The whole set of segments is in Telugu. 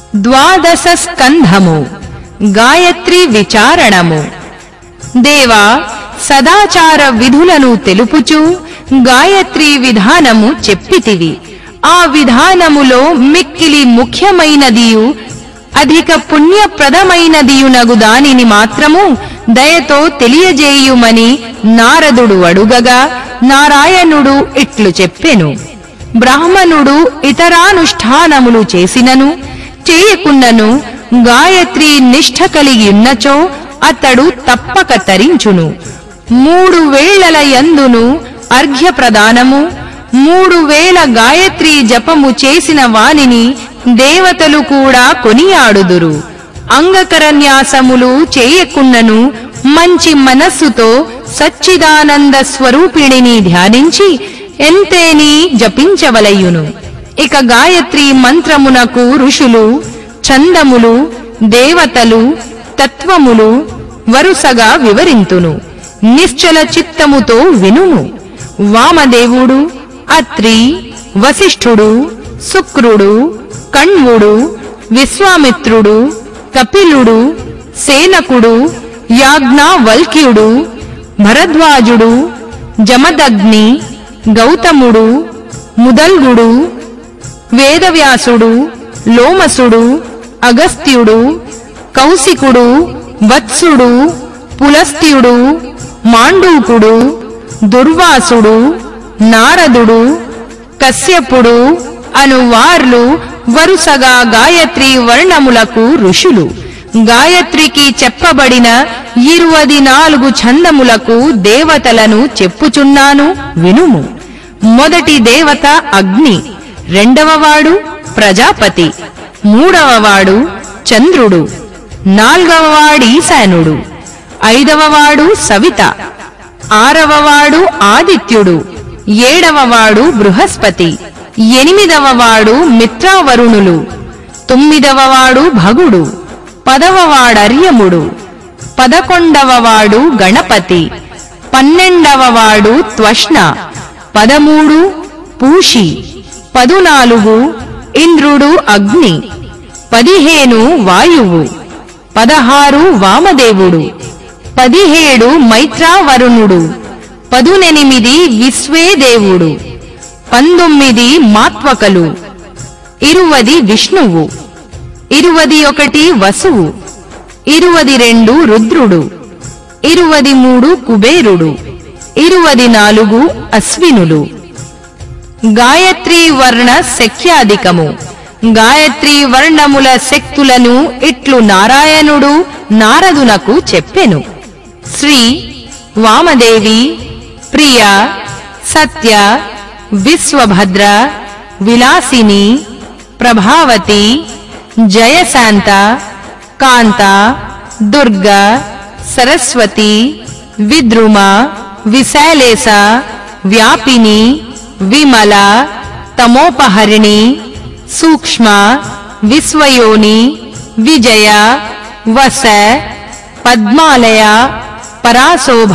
ద్వాదశ స్కంధము గాయత్రి విచారణము దేవా సదాచార విధులను తెలుపుచు గాయత్రి విధానము చెప్పితివి ఆ విధానములో మిక్కిలి ముఖ్యమైనదియు అధిక పుణ్యప్రదమైనదియునగు దానిని మాత్రము దయతో తెలియజేయుమని నారదుడు అడుగగా నారాయణుడు ఇట్లు చెప్పెను బ్రాహ్మణుడు ఇతరానుష్ఠానములు చేసినను చేయకున్నను గాయత్రి నిష్ఠ కలిగి ఉన్నచో అతడు తప్పక తరించును మూడు వేళల యందును అర్ఘ్య ప్రదానము మూడు వేల గాయత్రి జపము చేసిన వానిని దేవతలు కూడా కొనియాడుదురు అంగకరన్యాసములు చేయకున్నను మంచి మనస్సుతో సచ్చిదానంద స్వరూపిణిని ధ్యానించి ఎంతేని జపించవలయును ఇక గాయత్రి మంత్రమునకు ఋషులు చందములు దేవతలు తత్వములు వరుసగా వివరింతును నిశ్చల చిత్తముతో వినుము వామదేవుడు అత్రి వశిష్ఠుడు శుక్రుడు కణ్వుడు విశ్వామిత్రుడు కపిలుడు సేనకుడు యాజ్ఞవల్క్యుడు భరద్వాజుడు జమదగ్ని గౌతముడు ముదల్గుడు వేదవ్యాసుడు లోమసుడు అగస్త్యుడు కౌశికుడు వత్సుడు పులస్త్యుడు మాండూకుడు దుర్వాసుడు నారదుడు కశ్యపుడు అను వార్లు వరుసగా గాయత్రి వర్ణములకు ఋషులు గాయత్రికి చెప్పబడిన ఇరువది నాలుగు ఛందములకు దేవతలను చెప్పుచున్నాను వినుము మొదటి దేవత అగ్ని రెండవవాడు ప్రజాపతి మూడవవాడు చంద్రుడు నాల్గవవాడీశానుడు ఐదవవాడు సవిత ఆరవవాడు ఆదిత్యుడు ఏడవవాడు బృహస్పతి ఎనిమిదవవాడు మిత్రావరుణులు తొమ్మిదవవాడు భగుడు పదవవాడర్యముడు పదకొండవవాడు గణపతి పన్నెండవవాడు త్వష్ణ పదమూడు పూషి పదునాలుగు ఇంద్రుడు అగ్ని పదిహేను వాయువు పదహారు వామదేవుడు పదిహేడు మైత్రావరుణుడు పదునెనిమిది విశ్వేదేవుడు పంతొమ్మిది మాత్వకలు ఇరువది విష్ణువు ఇరువది ఒకటి వసువు ఇరువది రెండు రుద్రుడు ఇరువది మూడు కుబేరుడు ఇరువది నాలుగు అశ్వినులు గాయత్రీ వర్ణ శక్యాధికము గాయత్రీ వర్ణముల శక్తులను ఇట్లు నారాయణుడు నారదునకు చెప్పెను శ్రీ వామదేవి ప్రియ సత్య విశ్వభద్ర విలాసిని ప్రభావతి జయశాంత కాంత దుర్గ సరస్వతి విద్రుమ విశాలేశ వ్యాపిని విమల తమోపహరిణి సూక్ష్మ విశ్వయోని విజయ వస పద్మాలయ పరాశోభ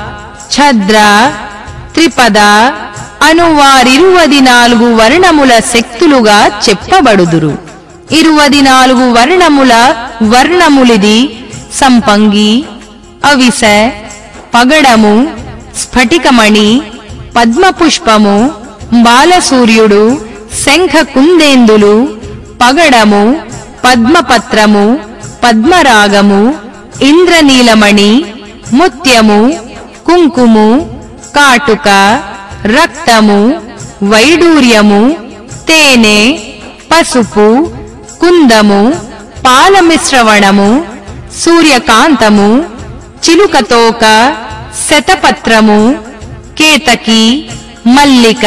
ఛద్ర త్రిపద అను వారిరువది నాలుగు వర్ణముల శక్తులుగా చెప్పబడుదురు ఇరువది నాలుగు వర్ణముల వర్ణములిది సంపంగి అవిస పగడము స్ఫటికమణి పద్మపుష్పము బాలసూర్యుడు శంఖ కుందేందులు పగడము పద్మపత్రము పద్మరాగము ఇంద్రనీలమణి ముత్యము కుంకుము కాటుక రక్తము వైడూర్యము తేనె పసుపు కుందము పాలమిశ్రవణము సూర్యకాంతము చిలుకతోక శతపత్రము కేతకి మల్లిక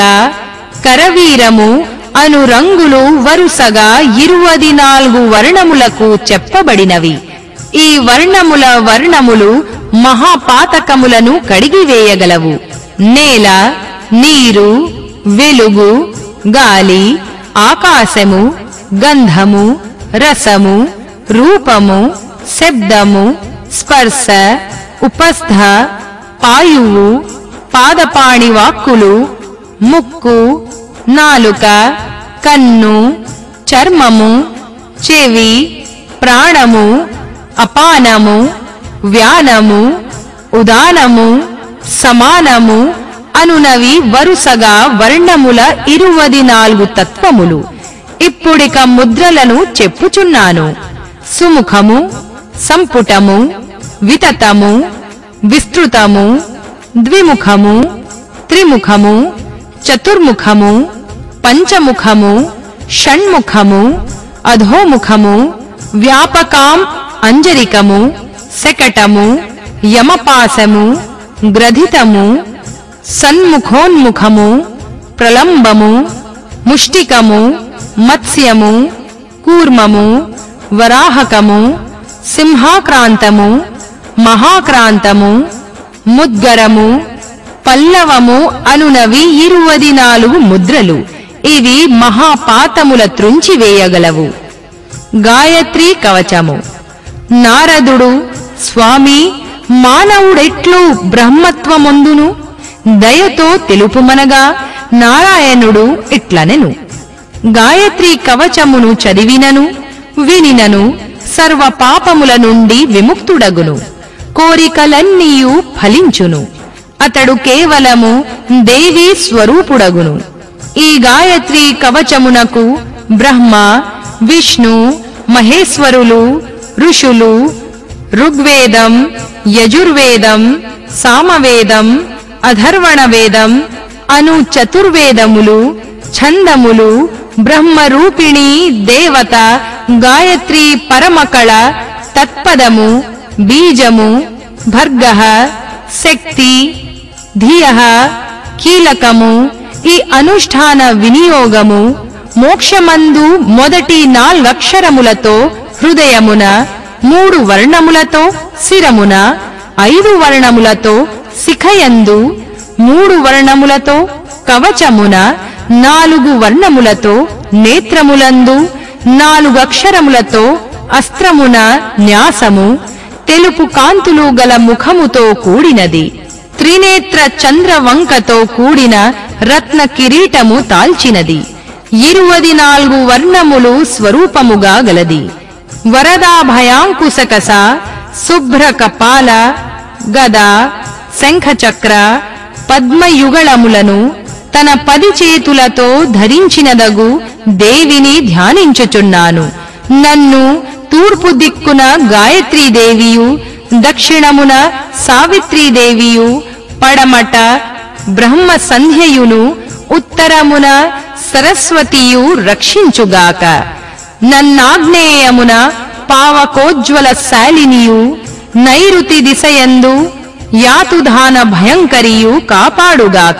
కరవీరము అను రంగులు వరుసగా ఇరువది నాలుగు వర్ణములకు చెప్పబడినవి ఈ వర్ణముల వర్ణములు మహాపాతకములను కడిగివేయగలవు నేల నీరు వెలుగు గాలి ఆకాశము గంధము రసము రూపము శబ్దము స్పర్శ ఉపస్థ పాయువు పాదపాణి వాక్కులు ముక్కు నాలుక కన్ను చర్మము చెవి ప్రాణము అపానము వ్యానము ఉదానము సమానము అనునవి వరుసగా వర్ణముల ఇరువది నాలుగు తత్వములు ఇప్పుడిక ముద్రలను చెప్పుచున్నాను సుముఖము సంపుటము వితతము విస్తృతము ద్విముఖము త్రిముఖము చతుర్ముఖము పంచముఖము షణ్ముఖము అధోముఖము వ్యాపకాం అంజరికము శకటము యమపాసము గ్రథితము సన్ముఖోన్ముఖము ప్రలంబము ముష్టికము మత్స్యము కూర్మము వరాహకము సింహాక్రాంతము మహాక్రాంతము ముద్గరము పల్లవము అనునవి ఇరువది నాలుగు ముద్రలు ఇవి మహాపాతముల త్రుంచి వేయగలవు గాయత్రీ కవచము నారదుడు స్వామి మానవుడెట్లు బ్రహ్మత్వమొందును దయతో తెలుపుమనగా నారాయణుడు ఇట్లనెను గాయత్రీ కవచమును చదివినను వినినను సర్వ పాపముల నుండి విముక్తుడగును కోరికలన్నీయు ఫలించును అతడు కేవలము దేవీ స్వరూపుడగును ఈ గాయత్రీ కవచమునకు బ్రహ్మ విష్ణు మహేశ్వరులు ఋషులు ఋగ్వేదం యజుర్వేదం సామవేదం అధర్వణ వేదం అను చతుర్వేదములు ఛందములు బ్రహ్మరూపిణి దేవత గాయత్రి పరమకళ తత్పదము బీజము భర్గ శక్తి ధియ కీలకము ఈ అనుష్ఠాన వినియోగము మోక్షమందు మొదటి నాల్గక్షరములతో హృదయమున మూడు వర్ణములతో శిరమున ఐదు వర్ణములతో శిఖయందు మూడు వర్ణములతో కవచమున నాలుగు వర్ణములతో నేత్రములందు నాలుగక్షరములతో అస్త్రమున న్యాసము తెలుపు కాంతులు గల ముఖముతో కూడినది త్రినేత్ర చంద్రవంకతో కూడిన రత్న కిరీటము దాల్చినది ఇరువది నాలుగు వర్ణములు స్వరూపముగా గలది వరదాభయాంకుశకస శుభ్ర కపాల గద శంఖచక్ర పద్మయుగళములను తన పది చేతులతో ధరించినదగు దేవిని ధ్యానించుచున్నాను నన్ను తూర్పు దిక్కున గాయత్రీదేవియు దక్షిణమున సావిత్రీదేవియు పడమట బ్రహ్మ సంధ్యయును ఉత్తరమున సరస్వతియు రక్షించుగాక నన్నాగ్నేయమున పావకోజ్వల శాలినియు నైరుతి దిశయందు యాతుధాన భయంకరియు కాపాడుగాక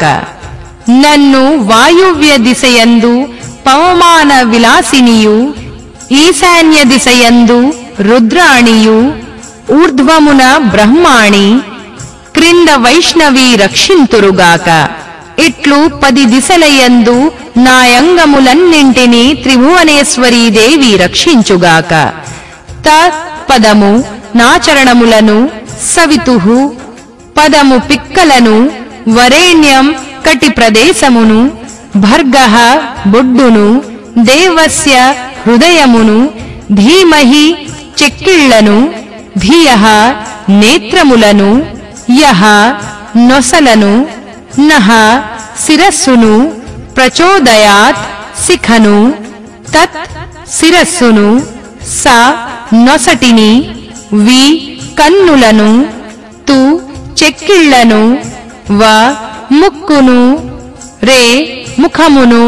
నన్ను వాయువ్య దిశయందు పవమాన విలాసినియు ఈశాన్య దిశయందు రుద్రాణియు ఊర్ధ్వమున బ్రహ్మాణి క్రింద వైష్ణవి రక్షింతురుగాక ఇట్లు పది దిశలయందు నాయంగములన్నింటినీ త్రిభువనేశ్వరీ దేవి రక్షించుగాక త పదము నాచరణములను సవితుహు పదము పిక్కలను వరేణ్యం కటి ప్రదేశమును భర్గః బొడ్డును దేవస్య హృదయమును ధీమహి చెక్కిళ్లను ధియః నేత్రములను యహ నొసలను నహ శిరస్సును ప్రచోదయాత్ శిఖను తత్ శిరస్సును స నొసటిని వి కన్నులను తు చెక్కిళ్లను వ ముక్కును రే ముఖమును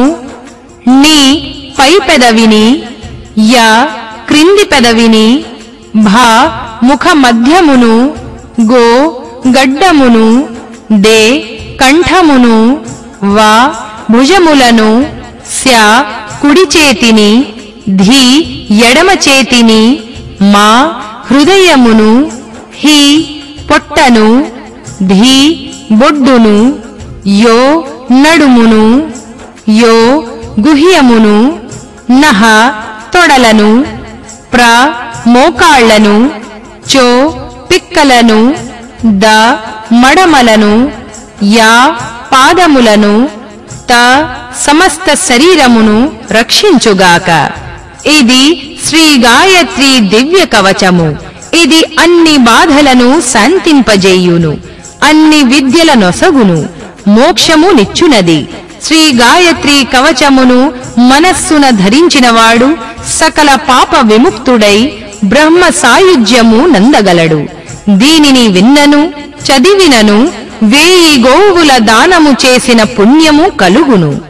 ని పై పెదవిని య క్రింది పెదవిని భ ముఖ మధ్యమును గో గడ్డమును దే కంఠమును వ భుజములను స్య కుడి చేతిని ధి ఎడమ చేతిని మా హృదయమును హి పొట్టను ధి బొడ్డును యో నడుమును యో గుహ్యమును నహ తొడలను ప్ర మోకాళ్లను చో పిక్కలను ద మడమలను యా పాదములను త సమస్త శరీరమును రక్షించుగాక ఇది శ్రీ గాయత్రి దివ్య కవచము ఇది అన్ని బాధలను శాంతింపజేయును అన్ని విద్యల నొసగును మోక్షము నిచ్చునది శ్రీ గాయత్రి కవచమును మనస్సున ధరించినవాడు సకల పాప విముక్తుడై బ్రహ్మ సాయుజ్యము నందగలడు దీనిని విన్నను చదివినను వేయి గోవుల దానము చేసిన పుణ్యము కలుగును